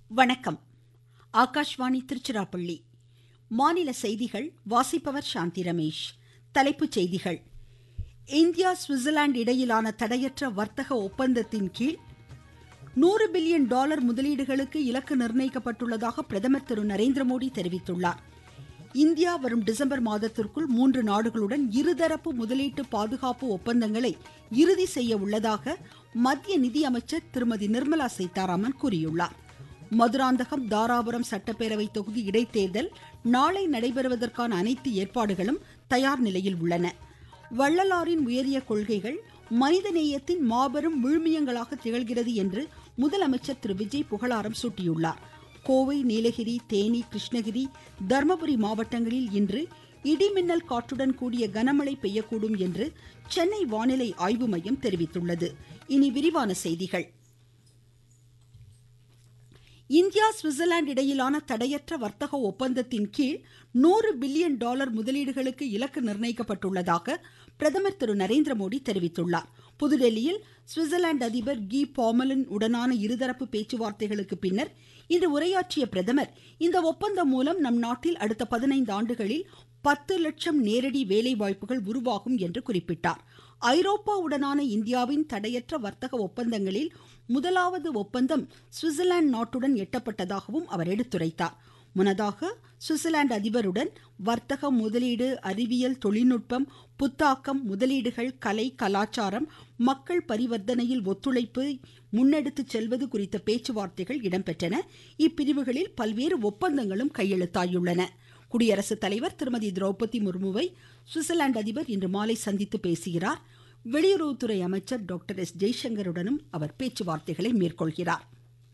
வணக்கம் ஆகாஷ்வாணி திருச்சிராப்பள்ளி மாநில செய்திகள் வாசிப்பவர் சாந்தி ரமேஷ் தலைப்புச் செய்திகள் இந்தியா சுவிட்சர்லாந்து இடையிலான தடையற்ற வர்த்தக ஒப்பந்தத்தின் கீழ் நூறு பில்லியன் டாலர் முதலீடுகளுக்கு இலக்கு நிர்ணயிக்கப்பட்டுள்ளதாக பிரதமர் திரு நரேந்திரமோடி தெரிவித்துள்ளார் இந்தியா வரும் டிசம்பர் மாதத்திற்குள் மூன்று நாடுகளுடன் இருதரப்பு முதலீட்டு பாதுகாப்பு ஒப்பந்தங்களை இறுதி செய்ய உள்ளதாக மத்திய நிதியமைச்சர் திருமதி நிர்மலா சீதாராமன் கூறியுள்ளார் மதுராந்தகம் தாராபுரம் சட்டப்பேரவை தொகுதி இடைத்தேர்தல் நாளை நடைபெறுவதற்கான அனைத்து ஏற்பாடுகளும் தயார் நிலையில் உள்ளன வள்ளலாரின் உயரிய கொள்கைகள் மனிதநேயத்தின் மாபெரும் விழுமியங்களாக திகழ்கிறது என்று முதலமைச்சர் திரு விஜய் புகழாரம் சூட்டியுள்ளார் கோவை நீலகிரி தேனி கிருஷ்ணகிரி தர்மபுரி மாவட்டங்களில் இன்று இடிமின்னல் காற்றுடன் கூடிய கனமழை பெய்யக்கூடும் என்று சென்னை வானிலை ஆய்வு மையம் தெரிவித்துள்ளது இனி விரிவான செய்திகள் இந்தியா சுவிட்சர்லாந்து இடையிலான தடையற்ற வர்த்தக ஒப்பந்தத்தின் கீழ் நூறு பில்லியன் டாலர் முதலீடுகளுக்கு இலக்கு நிர்ணயிக்கப்பட்டுள்ளதாக பிரதமர் திரு நரேந்திரமோடி தெரிவித்துள்ளார் புதுடெல்லியில் சுவிட்சர்லாந்து அதிபர் கி பாமலின் உடனான இருதரப்பு பேச்சுவார்த்தைகளுக்கு பின்னர் இன்று உரையாற்றிய பிரதமர் இந்த ஒப்பந்தம் மூலம் நம் நாட்டில் அடுத்த பதினைந்து ஆண்டுகளில் பத்து லட்சம் நேரடி வேலை வாய்ப்புகள் உருவாகும் என்று குறிப்பிட்டார் ஐரோப்பாவுடனான இந்தியாவின் தடையற்ற வர்த்தக ஒப்பந்தங்களில் முதலாவது ஒப்பந்தம் சுவிட்சர்லாந்து நாட்டுடன் எட்டப்பட்டதாகவும் அவர் எடுத்துரைத்தார் முன்னதாக சுவிட்சர்லாந்து அதிபருடன் வர்த்தகம் முதலீடு அறிவியல் தொழில்நுட்பம் புத்தாக்கம் முதலீடுகள் கலை கலாச்சாரம் மக்கள் பரிவர்த்தனையில் ஒத்துழைப்பு முன்னெடுத்து செல்வது குறித்த பேச்சுவார்த்தைகள் இடம்பெற்றன இப்பிரிவுகளில் பல்வேறு ஒப்பந்தங்களும் கையெழுத்தாயுள்ளன குடியரசுத் தலைவர் திருமதி திரௌபதி முர்முவை சுவிட்சர்லாந்து அதிபர் இன்று மாலை சந்தித்து பேசுகிறார் வெளியுறவுத்துறை அமைச்சர் டாக்டர் எஸ் ஜெய்சங்கருடனும் அவர் பேச்சுவார்த்தைகளை மேற்கொள்கிறார்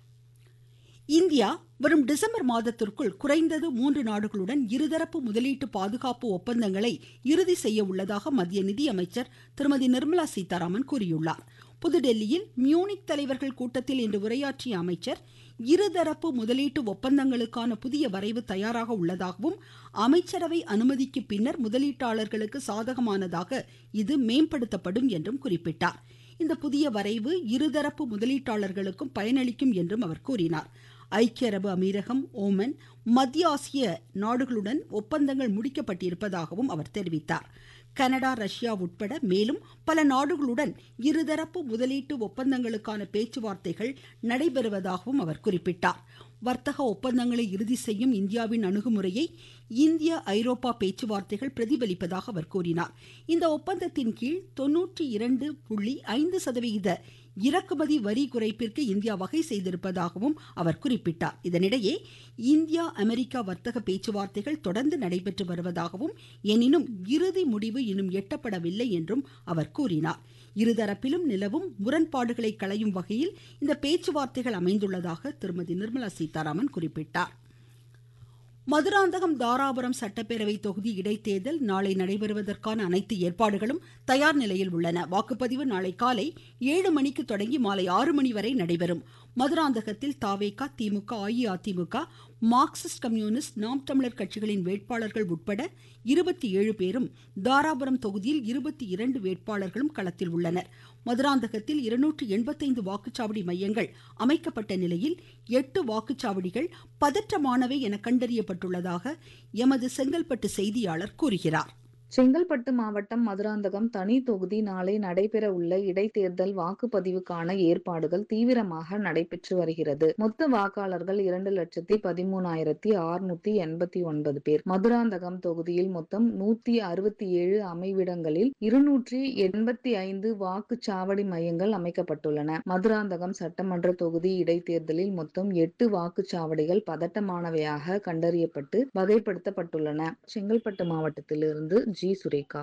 இந்தியா வரும் டிசம்பர் மாதத்திற்குள் குறைந்தது மூன்று நாடுகளுடன் இருதரப்பு முதலீட்டு பாதுகாப்பு ஒப்பந்தங்களை இறுதி செய்ய உள்ளதாக மத்திய நிதியமைச்சர் திருமதி நிர்மலா சீதாராமன் கூறியுள்ளார் புதுடெல்லியில் மியூனிக் தலைவர்கள் கூட்டத்தில் இன்று உரையாற்றிய அமைச்சர் இருதரப்பு முதலீட்டு ஒப்பந்தங்களுக்கான புதிய வரைவு தயாராக உள்ளதாகவும் அமைச்சரவை அனுமதிக்கு பின்னர் முதலீட்டாளர்களுக்கு சாதகமானதாக இது மேம்படுத்தப்படும் என்றும் குறிப்பிட்டார் இந்த புதிய வரைவு இருதரப்பு முதலீட்டாளர்களுக்கும் பயனளிக்கும் என்றும் அவர் கூறினார் ஐக்கிய அரபு அமீரகம் ஓமன் மத்திய ஆசிய நாடுகளுடன் ஒப்பந்தங்கள் முடிக்கப்பட்டிருப்பதாகவும் அவர் தெரிவித்தார் கனடா ரஷ்யா உட்பட மேலும் பல நாடுகளுடன் இருதரப்பு முதலீட்டு ஒப்பந்தங்களுக்கான பேச்சுவார்த்தைகள் நடைபெறுவதாகவும் அவர் குறிப்பிட்டார் வர்த்தக ஒப்பந்தங்களை இறுதி செய்யும் இந்தியாவின் அணுகுமுறையை இந்திய ஐரோப்பா பேச்சுவார்த்தைகள் பிரதிபலிப்பதாக அவர் கூறினார் இந்த ஒப்பந்தத்தின் கீழ் தொன்னூற்றி இரண்டு புள்ளி ஐந்து சதவிகித இறக்குமதி வரி குறைப்பிற்கு இந்தியா வகை செய்திருப்பதாகவும் அவர் குறிப்பிட்டார் இதனிடையே இந்தியா அமெரிக்கா வர்த்தக பேச்சுவார்த்தைகள் தொடர்ந்து நடைபெற்று வருவதாகவும் எனினும் இறுதி முடிவு இன்னும் எட்டப்படவில்லை என்றும் அவர் கூறினார் இருதரப்பிலும் நிலவும் முரண்பாடுகளை களையும் வகையில் இந்த பேச்சுவார்த்தைகள் அமைந்துள்ளதாக திருமதி நிர்மலா சீதாராமன் குறிப்பிட்டார் மதுராந்தகம் தாராபுரம் சட்டப்பேரவை தொகுதி இடைத்தேர்தல் நாளை நடைபெறுவதற்கான அனைத்து ஏற்பாடுகளும் தயார் நிலையில் உள்ளன வாக்குப்பதிவு நாளை காலை ஏழு மணிக்கு தொடங்கி மாலை ஆறு மணி வரை நடைபெறும் மதுராந்தகத்தில் தாவேகா திமுக அஇஅதிமுக மார்க்சிஸ்ட் கம்யூனிஸ்ட் நாம் தமிழர் கட்சிகளின் வேட்பாளர்கள் உட்பட இருபத்தி ஏழு பேரும் தாராபுரம் தொகுதியில் இருபத்தி இரண்டு வேட்பாளர்களும் களத்தில் உள்ளனர் மதுராந்தகத்தில் இருநூற்று எண்பத்தைந்து வாக்குச்சாவடி மையங்கள் அமைக்கப்பட்ட நிலையில் எட்டு வாக்குச்சாவடிகள் பதற்றமானவை என கண்டறியப்பட்டுள்ளதாக எமது செங்கல்பட்டு செய்தியாளர் கூறுகிறார் செங்கல்பட்டு மாவட்டம் மதுராந்தகம் தனி தொகுதி நாளை நடைபெற உள்ள இடைத்தேர்தல் வாக்குப்பதிவுக்கான ஏற்பாடுகள் தீவிரமாக நடைபெற்று வருகிறது மொத்த வாக்காளர்கள் இரண்டு லட்சத்தி பதிமூணாயிரத்தி அறுநூத்தி எண்பத்தி ஒன்பது பேர் மதுராந்தகம் தொகுதியில் மொத்தம் நூத்தி அறுபத்தி ஏழு அமைவிடங்களில் இருநூற்றி எண்பத்தி ஐந்து வாக்குச்சாவடி மையங்கள் அமைக்கப்பட்டுள்ளன மதுராந்தகம் சட்டமன்ற தொகுதி இடைத்தேர்தலில் மொத்தம் எட்டு வாக்குச்சாவடிகள் பதட்டமானவையாக கண்டறியப்பட்டு வகைப்படுத்தப்பட்டுள்ளன செங்கல்பட்டு மாவட்டத்திலிருந்து ஜி சுரேகா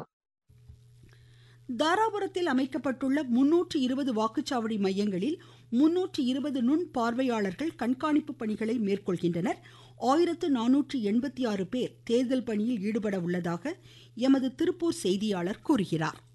தாராபுரத்தில் அமைக்கப்பட்டுள்ள முன்னூற்று இருபது வாக்குச்சாவடி மையங்களில் முன்னூற்று இருபது நுண் பார்வையாளர்கள் கண்காணிப்பு பணிகளை மேற்கொள்கின்றனர் ஆயிரத்து நானூற்று எண்பத்தி ஆறு பேர் தேர்தல் பணியில் ஈடுபட உள்ளதாக எமது திருப்பூர் செய்தியாளர் கூறுகிறார்